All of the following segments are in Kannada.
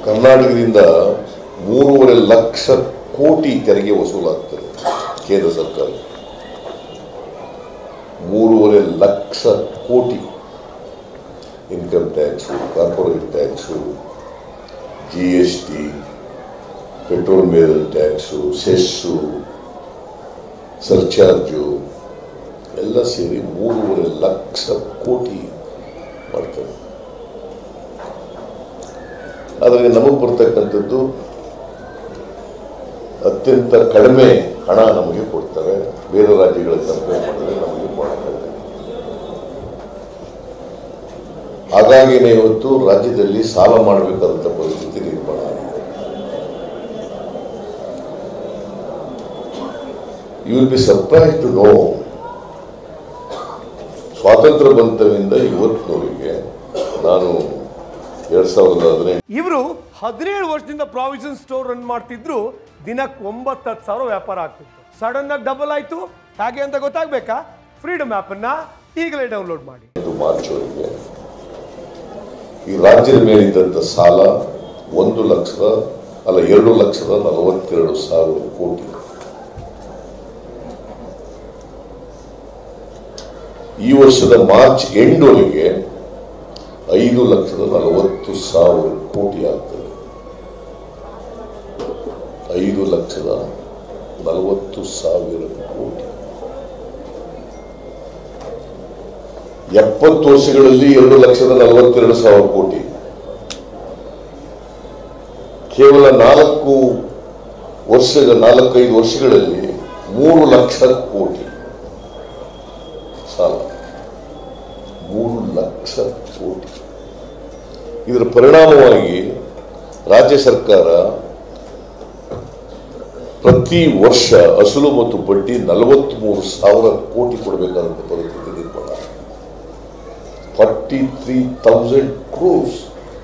ಕರ್ನಾಟಕದಿಂದ ಮೂರುವರೆ ಲಕ್ಷ ಕೋಟಿ ತೆರಿಗೆ ವಸೂಲಾಗ್ತದೆ ಕೇಂದ್ರ ಸರ್ಕಾರ ಮೂರುವರೆ ಲಕ್ಷ ಕೋಟಿ income tax corporate tax G S T petrol ಮೇಲೆ ಟ್ಯಾಕ್ಸು ಸೆಸ್ಸು ಸರ್ಚಾರ್ಜು ಎಲ್ಲ ಸೇರಿ ಮೂರುವರೆ ಲಕ್ಷ ಕೋಟಿ ಮಾಡ್ತಾರೆ ಆದರೆ ನಮಗೆ ಬರ್ತಕ್ಕಂಥದ್ದು ಅತ್ಯಂತ ಕಡಿಮೆ ಹಣ ನಮಗೆ ಕೊಡ್ತಾರೆ ಬೇರೆ ರಾಜ್ಯಗಳ ಕಂಪೇರ್ ಮಾಡಿದ್ರೆ ನಮಗೆ ಕೊಡ್ತಾರೆ ಹಾಗಾಗಿನೇ ಇವತ್ತು ರಾಜ್ಯದಲ್ಲಿ ಸಾಲ ಮಾಡಬೇಕಾದಂಥ ಪರಿಸ್ಥಿತಿ ನಿರ್ಮಾಣ ಆಗಿದೆ you will be surprise to know ಸ್ವಾತಂತ್ರ್ಯ ಬಂತವಿಂದ ಇವತ್ತಿನವರೆಗೆ ನಾನು ಎರಡ್ ಸಾವಿರದ ಹದಿನೆಂಟು ಇವರು ಹದಿನೇಳು ವರ್ಷದಿಂದ ಪ್ರಾವಿಷನ್ ಸ್ಟೋರ್ ರನ್ ಮಾಡ್ತಿದ್ರು ದಿನಕ್ಕೆ ಒಂಬತ್ತು ಹತ್ತು ಸಾವಿರ ವ್ಯಾಪಾರ ಆಗ್ತಿತ್ತು ಸಡನ್ ಆಗಿ ಡಬಲ್ ಆಯ್ತು ಹಾಗೆ ಅಂತ ಗೊತ್ತಾಗ್ಬೇಕಾ ಫ್ರೀಡಮ್ ಅನ್ನ ಈಗಲೇ ಡೌನ್ಲೋಡ್ ಮಾಡಿ ಮಾರ್ಚ್ ವರೆಗೆ ಈ ರಾಜ್ಯದ ಮೇಲಿದ್ದಂಥ ಸಾಲ ಒಂದು ಲಕ್ಷದ ಅಲ್ಲ ಎರಡು ಲಕ್ಷದ ನಲವತ್ತೆರಡು ಸಾವಿರ ಕೋಟಿ ಈ ವರ್ಷದ ಮಾರ್ಚ್ ಎಂಡ್ವರೆಗೆ ಐದು ಲಕ್ಷದ ನಲವತ್ತು ಸಾವಿರ ಕೋಟಿ ಆಗ್ತದೆ ಐದು ಲಕ್ಷದ ನಲವತ್ತು ಸಾವಿರ ಕೋಟಿ ಎಪ್ಪತ್ತು ವರ್ಷಗಳಲ್ಲಿ ಎರಡು ಲಕ್ಷದ ನಲವತ್ತೆರಡು ಸಾವಿರ ಕೋಟಿ ಕೇವಲ ನಾಲ್ಕು ವರ್ಷ ನಾಲ್ಕೈದು ವರ್ಷಗಳಲ್ಲಿ ಮೂರು ಲಕ್ಷ ಕೋಟಿ ಸಾಲ ಮೂರು ಲಕ್ಷ ಕೋಟಿ ಇದರ ಪರಿಣಾಮವಾಗಿ ರಾಜ್ಯ ಸರ್ಕಾರ ಪ್ರತಿ ವರ್ಷ ಅಸಲು ಮತ್ತು ಬಡ್ಡಿ ನಲವತ್ತ್ಮೂರು ಸಾವಿರ ಕೋಟಿ ಕೊಡಬೇಕಾದಂಥ ಪರಿಸ್ಥಿತಿ ನಿರ್ಮಾಣ forty three thousand crores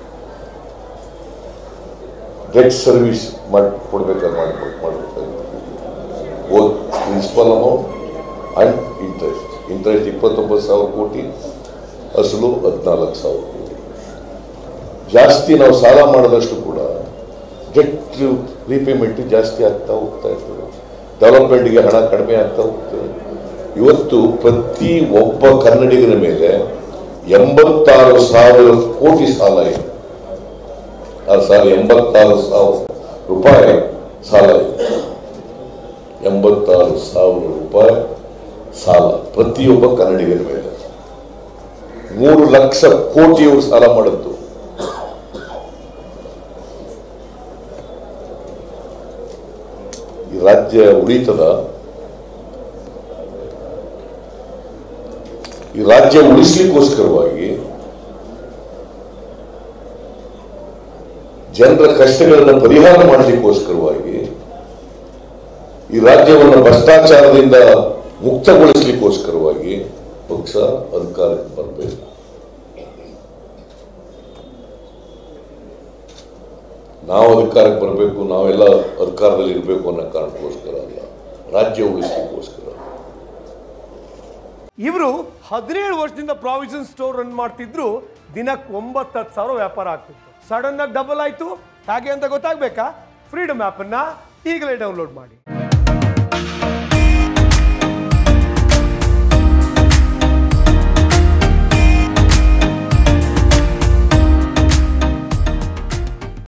debt service ಮಾಡಿ ಕೊಡ್ಬೇಕಾದ್ರೆ ಮಾಡಿ ಮಾಡಬೇಕಾಗುತ್ತೆ both principal amount and interest interest ಇಪ್ಪತ್ತೊಂಬತ್ತು ಸಾವಿರ ಕೋಟಿ ಅಸಲು ಹದಿನಾಲ್ಕು ಸಾವಿರ ಕೋಟಿ ಜಾಸ್ತಿ ನಾವು ಸಾಲ ಮಾಡಿದಷ್ಟು ಕೂಡ ಡೆಟ್ ರೀಪೇಮೆಂಟ್ ಜಾಸ್ತಿ ಆಗ್ತಾ ಹೋಗ್ತಾ ಇರ್ತದೆ ಡೆವಲಪ್ಮೆಂಟ್ಗೆ ಹಣ ಕಡಿಮೆ ಆಗ್ತಾ ಹೋಗ್ತದೆ ಇವತ್ತು ಪ್ರತಿ ಒಬ್ಬ ಕನ್ನಡಿಗರ ಮೇಲೆ ಎಂಬತ್ತಾರು ಸಾವಿರ ಕೋಟಿ ಸಾಲ ಇದೆ ಆ ಸಾಲ ಎಂಬತ್ತಾರು ಸಾವಿರ ರೂಪಾಯಿ ಸಾಲ ಇದೆ ಎಂಬತ್ತಾರು ಸಾವಿರ ರೂಪಾಯಿ ಸಾಲ ಪ್ರತಿಯೊಬ್ಬ ಕನ್ನಡಿಗರ ಮೇಲೆ ಮೂರು ಲಕ್ಷ ಕೋಟಿಯವರು ಸಾಲ ಮಾಡಿದ್ದು ಈ ರಾಜ್ಯ ಉಳಿತದ ಈ ರಾಜ್ಯ ಉಳಿಸ್ಲಿಕ್ಕೋಸ್ಕರವಾಗಿ ಜನರ ಕಷ್ಟಗಳನ್ನು ಪರಿಹಾರ ಮಾಡಲಿಕ್ಕೋಸ್ಕರವಾಗಿ ಈ ರಾಜ್ಯವನ್ನು ಭ್ರಷ್ಟಾಚಾರದಿಂದ ಮುಕ್ತಗೊಳಿಸಲಿಕ್ಕೋಸ್ಕರವಾಗಿ ಪಕ್ಷ ಅಧಿಕಾರಕ್ಕೆ ಬರಬೇಕು ನಾವು ಅಧಿಕಾರಕ್ಕೆ ಬರಬೇಕು ನಾವೆಲ್ಲ ಅಧಿಕಾರದಲ್ಲಿ ಇರಬೇಕು ಅನ್ನೋ ಕಾರಣಕ್ಕೋಸ್ಕರ ಅಲ್ಲ ರಾಜ್ಯ ಉಳಿಸ್ಲಿಕ್ಕೋಸ್ಕರ ಇವರು ಹದಿನೇಳು ವರ್ಷದಿಂದ ಪ್ರಾವಿಷನ್ ಸ್ಟೋರ್ ರನ್ ಮಾಡ್ತಿದ್ರು ದಿನಕ್ಕೆ ಒಂಬತ್ತು ಹತ್ತು ಸಾವಿರ ವ್ಯಾಪಾರ ಆಗ್ತಿತ್ತು ಸಡನ್ ಆಗಿ ಡಬಲ್ ಆಯ್ತು ಹಾಗೆ ಅಂತ ಗೊತ್ತಾಗ್ಬೇಕಾ ಫ್ರೀಡಮ್ ಅನ್ನ ಈಗಲೇ ಡೌನ್ಲೋಡ್ ಮಾಡಿ